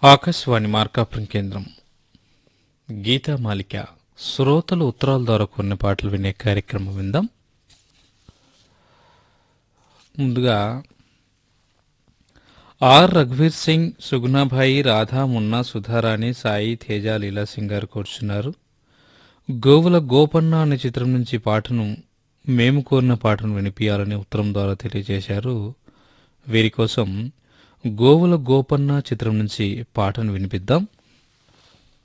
ఆకాశవాణి మార్కాపురం కేంద్రం గీతామాలిక శ్రోతలు ఉత్తరాల ద్వారా కొన్ని పాటలు వినే కార్యక్రమం విందాం ముందుగా ఆర్ రఘువీర్ సింగ్ సుగుణాభాయి రాధా మున్నా సుధారాణి సాయి తేజ లీలా సింగ్ గారు కూర్చున్నారు గోవుల గోపన్న అనే చిత్రం నుంచి పాటను మేము కోరిన పాటను వినిపించాలని ఉత్తరం ద్వారా తెలియజేశారు వీరి కోసం గోవుల గోపన్న చిత్రం నుంచి పాటను వినిపిద్దాం